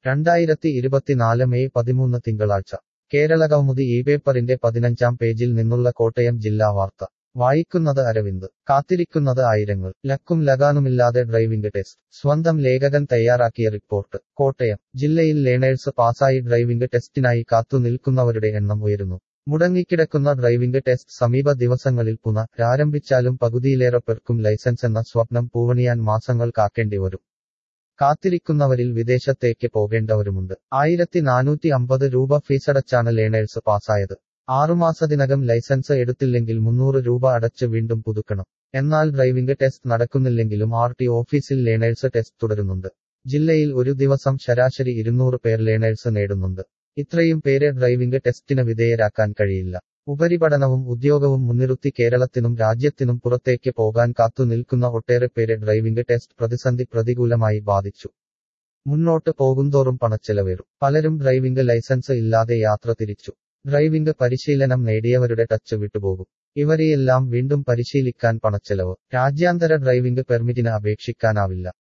രണ്ടായിരത്തി ഇരുപത്തിനാല് മെയ് പതിമൂന്ന് തിങ്കളാഴ്ച കേരളകൗമുദി ഈ പേപ്പറിന്റെ പതിനഞ്ചാം പേജിൽ നിന്നുള്ള കോട്ടയം ജില്ലാ വാർത്ത വായിക്കുന്നത് അരവിന്ദ് കാത്തിരിക്കുന്നത് ആയിരങ്ങൾ ലക്കും ലഗാനുമില്ലാതെ ഡ്രൈവിംഗ് ടെസ്റ്റ് സ്വന്തം ലേഖകൻ തയ്യാറാക്കിയ റിപ്പോർട്ട് കോട്ടയം ജില്ലയിൽ ലേണേഴ്സ് പാസായി ഡ്രൈവിംഗ് ടെസ്റ്റിനായി കാത്തുനിൽക്കുന്നവരുടെ എണ്ണം ഉയരുന്നു മുടങ്ങിക്കിടക്കുന്ന ഡ്രൈവിംഗ് ടെസ്റ്റ് സമീപ ദിവസങ്ങളിൽ പുനരാരംഭിച്ചാലും പകുതിയിലേറെ പേർക്കും ലൈസൻസ് എന്ന സ്വപ്നം പൂവണിയാൻ മാസങ്ങൾ കാക്കേണ്ടി വരും കാത്തിരിക്കുന്നവരിൽ വിദേശത്തേക്ക് പോകേണ്ടവരുമുണ്ട് ആയിരത്തി നാനൂറ്റി അമ്പത് രൂപ ഫീസടച്ചാണ് ലേണേഴ്സ് പാസായത് ആറുമാസത്തിനകം ലൈസൻസ് എടുത്തില്ലെങ്കിൽ മുന്നൂറ് രൂപ അടച്ച് വീണ്ടും പുതുക്കണം എന്നാൽ ഡ്രൈവിംഗ് ടെസ്റ്റ് നടക്കുന്നില്ലെങ്കിലും ആർ ടി ഓഫീസിൽ ലേണേഴ്സ് ടെസ്റ്റ് തുടരുന്നുണ്ട് ജില്ലയിൽ ഒരു ദിവസം ശരാശരി ഇരുന്നൂറ് പേർ ലേണേഴ്സ് നേടുന്നുണ്ട് ഇത്രയും പേരെ ഡ്രൈവിംഗ് ടെസ്റ്റിന് വിധേയരാക്കാൻ കഴിയില്ല ഉപരിപഠനവും ഉദ്യോഗവും മുൻനിർത്തി കേരളത്തിനും രാജ്യത്തിനും പുറത്തേക്ക് പോകാൻ കാത്തുനിൽക്കുന്ന ഒട്ടേറെ പേരെ ഡ്രൈവിംഗ് ടെസ്റ്റ് പ്രതിസന്ധി പ്രതികൂലമായി ബാധിച്ചു മുന്നോട്ട് പോകുന്തോറും പണച്ചെലവേറും പലരും ഡ്രൈവിംഗ് ലൈസൻസ് ഇല്ലാതെ യാത്ര തിരിച്ചു ഡ്രൈവിംഗ് പരിശീലനം നേടിയവരുടെ ടച്ച് വിട്ടുപോകും ഇവരെയെല്ലാം വീണ്ടും പരിശീലിക്കാൻ പണച്ചെലവ് രാജ്യാന്തര ഡ്രൈവിംഗ് പെർമിറ്റിന് അപേക്ഷിക്കാനാവില്ല